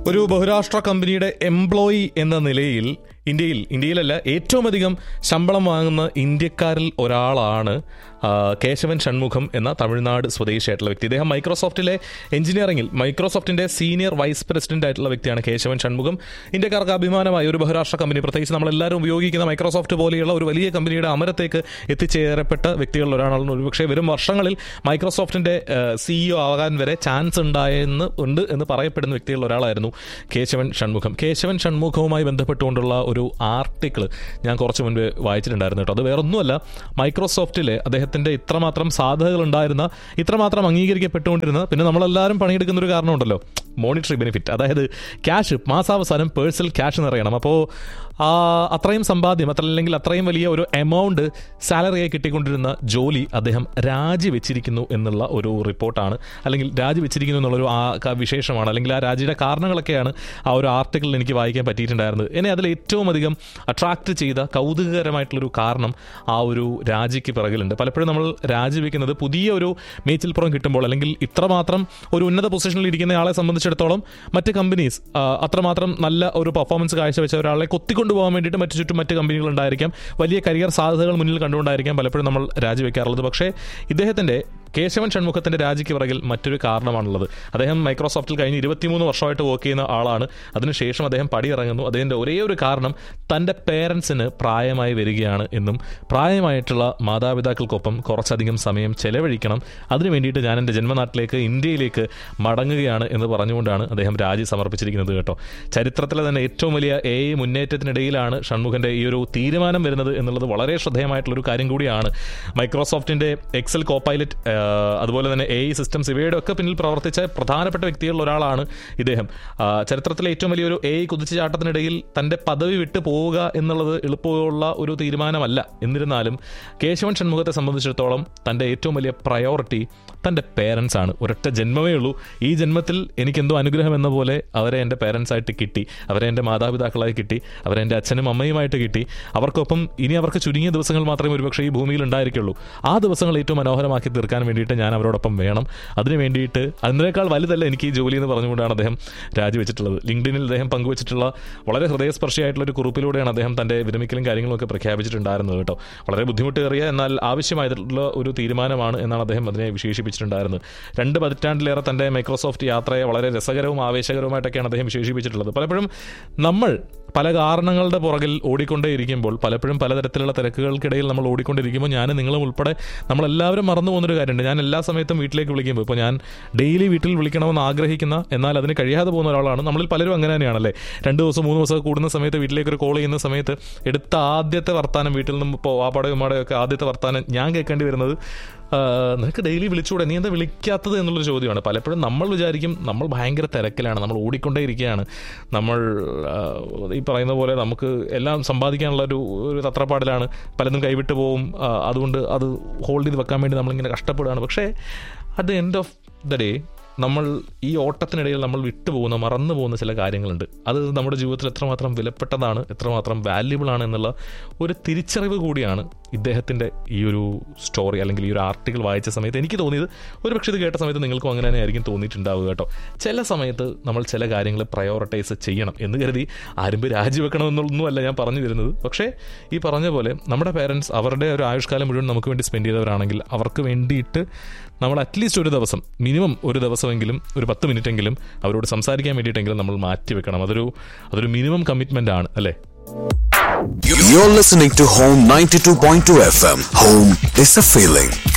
ഒരു ബഹുരാഷ്ട്ര കമ്പനിയുടെ എംപ്ലോയി എന്ന നിലയിൽ ഇന്ത്യയിൽ ഇന്ത്യയിലല്ല ഏറ്റവും അധികം ശമ്പളം വാങ്ങുന്ന ഇന്ത്യക്കാരിൽ ഒരാളാണ് ആ, കേശവൻ ഷൺമുഖം എന്ന തമിഴ്നാട് സ്വദേശിയായിട്ടുള്ള വ്യക്തി ഇദ്ദേഹം മൈക്രോസോഫ്റ്റിലെ എഞ്ചിനീയറിംഗിൽ മൈക്രോസോഫ്റ്റിന്റെ സീനിയർ വൈസ് പ്രസിഡന്റ് ആയിട്ടുള്ള വ്യക്തിയാണ് കേശവൻ ഷൺമുഖം ഇന്ത്യക്കാർക്ക് അഭിമാനമായ ഒരു ബഹുരാഷ്ട്ര കമ്പനി പ്രത്യേകിച്ച് നമ്മളെല്ലാവരും ഉപയോഗിക്കുന്ന മൈക്രോസോഫ്റ്റ് പോലെയുള്ള ഒരു വലിയ കമ്പനിയുടെ അമരത്തേക്ക് എത്തിച്ചേരപ്പെട്ട വ്യക്തികളിൽ ഒരാളാണ് ഒരുപക്ഷെ വരും വർഷങ്ങളിൽ മൈക്രോസോഫ്റ്റിന്റെ സിഇഒ ആകാൻ വരെ ചാൻസ് ഉണ്ടായെന്ന് ഉണ്ട് എന്ന് പറയപ്പെടുന്ന വ്യക്തികളിൽ ഒരാളായിരുന്നു കേശവൻ ഷൺമുഖം കേശവൻ ഷൺമുഖവുമായി ബന്ധപ്പെട്ടുകൊണ്ടുള്ള ഒരു ആർട്ടിക്കിൾ ഞാൻ കുറച്ച് മുൻപ് വായിച്ചിട്ടുണ്ടായിരുന്നു കേട്ടോ അത് വേറൊന്നുമല്ല മൈക്രോസോഫ്റ്റിലെ അദ്ദേഹത്തിന്റെ ഇത്രമാത്രം സാധ്യതകൾ ഉണ്ടായിരുന്ന ഇത്രമാത്രം അംഗീകരിക്കപ്പെട്ടുകൊണ്ടിരുന്ന പിന്നെ നമ്മളെല്ലാവരും പണിയെടുക്കുന്ന ഒരു കാരണമുണ്ടല്ലോ മോണിറ്ററി ബെനിഫിറ്റ് അതായത് ക്യാഷ് മാസാവസാനം പേഴ്സണൽ ക്യാഷ് നിറയണം അപ്പോൾ ആ അത്രയും സമ്പാദ്യം അത്ര അല്ലെങ്കിൽ അത്രയും വലിയ ഒരു എമൗണ്ട് സാലറിയായി കിട്ടിക്കൊണ്ടിരുന്ന ജോലി അദ്ദേഹം രാജിവെച്ചിരിക്കുന്നു എന്നുള്ള ഒരു റിപ്പോർട്ടാണ് അല്ലെങ്കിൽ രാജിവെച്ചിരിക്കുന്നു എന്നുള്ളൊരു ആ ക- വിശേഷമാണ് അല്ലെങ്കിൽ ആ രാജിയുടെ കാരണങ്ങളൊക്കെയാണ് ആ ഒരു ആർട്ടിക്കിളിൽ എനിക്ക് വായിക്കാൻ പറ്റിയിട്ടുണ്ടായിരുന്നത് എന്നെ അതിൽ ഏറ്റവും അധികം അട്രാക്ട് ചെയ്ത കൗതുകകരമായിട്ടുള്ളൊരു കാരണം ആ ഒരു രാജിക്ക് പിറകിലുണ്ട് പലപ്പോഴും നമ്മൾ രാജിവെക്കുന്നത് പുതിയ ഒരു മേച്ചിൽപ്പുറം കിട്ടുമ്പോൾ അല്ലെങ്കിൽ ഇത്രമാത്രം ഒരു ഉന്നത പൊസിഷനിൽ ഇരിക്കുന്ന ആളെ സംബന്ധിച്ചിടത്തോളം മറ്റ് കമ്പനീസ് അത്രമാത്രം നല്ല ഒരു പെർഫോമൻസ് കാഴ്ചവെച്ച ഒരാളെ കൊത്തിക്കൊണ്ടുപോകാൻ വേണ്ടിയിട്ട് മറ്റു ചുറ്റും മറ്റ് കമ്പനികൾ ഉണ്ടായിരിക്കാം വലിയ കരിയർ സാധ്യതകൾ മുന്നിൽ കണ്ടുകൊണ്ടായിരിക്കാം പലപ്പോഴും നമ്മൾ രാജിവെക്കാറുള്ളത് പക്ഷേ ഇദ്ദേഹത്തിന്റെ കേശവൻ ഷൺമുഖത്തിന്റെ രാജിക്ക് പിറകിൽ മറ്റൊരു കാരണമാണുള്ളത് അദ്ദേഹം മൈക്രോസോഫ്റ്റിൽ കഴിഞ്ഞ് ഇരുപത്തിമൂന്ന് വർഷമായിട്ട് വർക്ക് ചെയ്യുന്ന ആളാണ് അതിനുശേഷം അദ്ദേഹം പടിയിറങ്ങുന്നു അതിന്റെ ഒരേ ഒരു കാരണം തന്റെ പേരൻസിന് പ്രായമായി വരികയാണ് എന്നും പ്രായമായിട്ടുള്ള മാതാപിതാക്കൾക്കൊപ്പം കുറച്ചധികം സമയം ചെലവഴിക്കണം അതിനു വേണ്ടിയിട്ട് ഞാൻ എൻ്റെ ജന്മനാട്ടിലേക്ക് ഇന്ത്യയിലേക്ക് മടങ്ങുകയാണ് എന്ന് പറഞ്ഞുകൊണ്ടാണ് അദ്ദേഹം രാജി സമർപ്പിച്ചിരിക്കുന്നത് കേട്ടോ ചരിത്രത്തിലെ തന്നെ ഏറ്റവും വലിയ എ ഐ മുന്നേറ്റത്തിനിടയിലാണ് ഷൺമുഖന്റെ ഈ ഒരു തീരുമാനം വരുന്നത് എന്നുള്ളത് വളരെ ശ്രദ്ധേയമായിട്ടുള്ള ഒരു കാര്യം കൂടിയാണ് മൈക്രോസോഫ്റ്റിന്റെ എക്സൽ കോപ്പൈലറ്റ് അതുപോലെ തന്നെ എ ഐ സിസ്റ്റംസ് ഇവയുടെ ഒക്കെ പിന്നിൽ പ്രവർത്തിച്ച പ്രധാനപ്പെട്ട വ്യക്തികളിൽ ഒരാളാണ് ഇദ്ദേഹം ആ, ചരിത്രത്തിലെ ഏറ്റവും വലിയൊരു എ ഐ കുതിച്ചുചാട്ടത്തിനിടയിൽ തന്റെ പദവി വിട്ടു പോവുക എന്നുള്ളത് എളുപ്പമുള്ള ഒരു തീരുമാനമല്ല എന്നിരുന്നാലും കേശവൻ ഷൺമുഖത്തെ സംബന്ധിച്ചിടത്തോളം തന്റെ ഏറ്റവും വലിയ പ്രയോറിറ്റി തന്റെ പേരൻസ് ആണ് ഒരൊറ്റ ജന്മമേ ഉള്ളൂ ഈ ജന്മത്തിൽ എനിക്കെന്തോ അനുഗ്രഹം എന്ന പോലെ അവരെ എൻ്റെ പേരൻസ് ആയിട്ട് കിട്ടി അവരെ എൻ്റെ മാതാപിതാക്കളായി കിട്ടി അവരെ എൻ്റെ അച്ഛനും അമ്മയുമായിട്ട് കിട്ടി അവർക്കൊപ്പം ഇനി അവർക്ക് ചുരുങ്ങിയ ദിവസങ്ങൾ മാത്രമേ ഒരുപക്ഷെ ഈ ഭൂമിയിൽ ഉണ്ടായിരിക്കുള്ളൂ ആ ദിവസങ്ങൾ ഏറ്റവും മനോഹരമാക്കി തീർക്കാൻ വേണ്ടിയിട്ട് ഞാൻ അവരോടൊപ്പം വേണം അതിന് വേണ്ടിയിട്ട് അതിനേക്കാൾ വലുതല്ല എനിക്ക് ഈ ജോലി എന്ന് പറഞ്ഞുകൊണ്ടാണ് അദ്ദേഹം രാജിവെച്ചിട്ടുള്ളത് ലിങ്ക്ഡിനിൽ അദ്ദേഹം പങ്കുവച്ചിട്ടുള്ള വളരെ ഹൃദയസ്പർശിയായിട്ടുള്ള ഒരു കുറിപ്പിലൂടെയാണ് അദ്ദേഹം തൻ്റെ വിരമിക്കലും കാര്യങ്ങളും ഒക്കെ പ്രഖ്യാപിച്ചിട്ടുണ്ടായിരുന്നത് കേട്ടോ വളരെ ബുദ്ധിമുട്ടേറിയ എന്നാൽ ആവശ്യമായിട്ടുള്ള ഒരു തീരുമാനമാണ് എന്നാണ് അദ്ദേഹം അതിനെ വിശേഷിപ്പിച്ചിട്ടുണ്ടായിരുന്നത് രണ്ട് പതിറ്റാണ്ടിലേറെ തൻ്റെ മൈക്രോസോഫ്റ്റ് യാത്രയെ വളരെ രസകരവും ആവേശകരവുമായിട്ടൊക്കെയാണ് അദ്ദേഹം വിശേഷിപ്പിച്ചിട്ടുള്ളത് പലപ്പോഴും നമ്മൾ പല കാരണങ്ങളുടെ പുറകിൽ ഓടിക്കൊണ്ടേയിരിക്കുമ്പോൾ പലപ്പോഴും പലതരത്തിലുള്ള തിരക്കുകൾക്കിടയിൽ നമ്മൾ ഓടിക്കൊണ്ടിരിക്കുമ്പോൾ ഞാൻ നിങ്ങളും ഉൾപ്പെടെ നമ്മളെല്ലാവരും മറന്നു പോകുന്നൊരു കാര്യമുണ്ട് ഞാൻ എല്ലാ സമയത്തും വീട്ടിലേക്ക് വിളിക്കുമ്പോൾ ഇപ്പോൾ ഞാൻ ഡെയിലി വീട്ടിൽ വിളിക്കണമെന്ന് ആഗ്രഹിക്കുന്ന എന്നാൽ അതിന് കഴിയാതെ പോകുന്ന ഒരാളാണ് നമ്മളിൽ പലരും അങ്ങനെ തന്നെയാണല്ലേ രണ്ട് ദിവസം മൂന്ന് ദിവസം കൂടുന്ന സമയത്ത് വീട്ടിലേക്ക് ഒരു കോൾ ചെയ്യുന്ന സമയത്ത് എടുത്ത ആദ്യത്തെ വർത്താനം വീട്ടിൽ നിന്നും ഇപ്പോൾ വാപ്പാടയോ ഉമ്മാടയോ ഒക്കെ ആദ്യത്തെ വർത്താനം ഞാൻ കേൾക്കേണ്ടി വരുന്നത് ആ, നിനക്ക് ഡെയിലി വിളിച്ചുകൂടെ നീ എന്താ വിളിക്കാത്തത് എന്നുള്ളൊരു ചോദ്യമാണ് പലപ്പോഴും നമ്മൾ വിചാരിക്കും നമ്മൾ ഭയങ്കര തിരക്കിലാണ് നമ്മൾ ഓടിക്കൊണ്ടേയിരിക്കുകയാണ് നമ്മൾ ആ, ഈ പറയുന്ന പോലെ നമുക്ക് എല്ലാം സമ്പാദിക്കാനുള്ള ഒരു ഒരു തത്രപ്പാടിലാണ് പലതും കൈവിട്ട് പോവും ആ, അതുകൊണ്ട് അത് ഹോൾഡ് ചെയ്ത് വെക്കാൻ വേണ്ടി നമ്മളിങ്ങനെ കഷ്ടപ്പെടുകയാണ് പക്ഷേ at the end of the day നമ്മൾ ഈ ഓട്ടത്തിനിടയിൽ നമ്മൾ വിട്ടുപോകുന്ന മറന്നു പോകുന്ന ചില കാര്യങ്ങളുണ്ട് അത് നമ്മുടെ ജീവിതത്തിൽ എത്രമാത്രം വിലപ്പെട്ടതാണ് എത്രമാത്രം വാല്യുബിൾ ആണ് എന്നുള്ള ഒരു തിരിച്ചറിവ് കൂടിയാണ് ഇദ്ദേഹത്തിൻ്റെ ഈ ഒരു സ്റ്റോറി അല്ലെങ്കിൽ ഈ ഒരു ആർട്ടിക്കിൾ വായിച്ച സമയത്ത് എനിക്ക് തോന്നിയത് ഒരു പക്ഷേ ഇത് കേട്ട സമയത്ത് നിങ്ങൾക്കും അങ്ങനെ തന്നെ ആയിരിക്കും തോന്നിയിട്ടുണ്ടാവുക കേട്ടോ ചില സമയത്ത് നമ്മൾ ചില കാര്യങ്ങൾ പ്രയോറിറ്റൈസ് ചെയ്യണം എന്ന് കരുതി ആരും രാജിവെക്കണമെന്നൊന്നുമല്ല ഞാൻ പറഞ്ഞു തരുന്നത് പക്ഷേ ഈ പറഞ്ഞ പോലെ നമ്മുടെ പേരൻസ് അവരുടെ ഒരു ആയുഷ്കാലം മുഴുവൻ നമുക്ക് വേണ്ടി സ്പെൻഡ് ചെയ്തവരാണെങ്കിൽ അവർക്ക് വേണ്ടിയിട്ട് നമ്മൾ അറ്റ്ലീസ്റ്റ് ഒരു ദിവസം മിനിമം ഒരു ദിവസമെങ്കിലും ഒരു പത്ത് മിനിറ്റെങ്കിലും അവരോട് സംസാരിക്കാൻ വേണ്ടിയിട്ടെങ്കിലും നമ്മൾ മാറ്റി വെക്കണം അതൊരു അതൊരു മിനിമം കമ്മിറ്റ്മെൻ്റ് ആണ് അല്ലേ You're listening to Home 92.2 FM. Home is a feeling.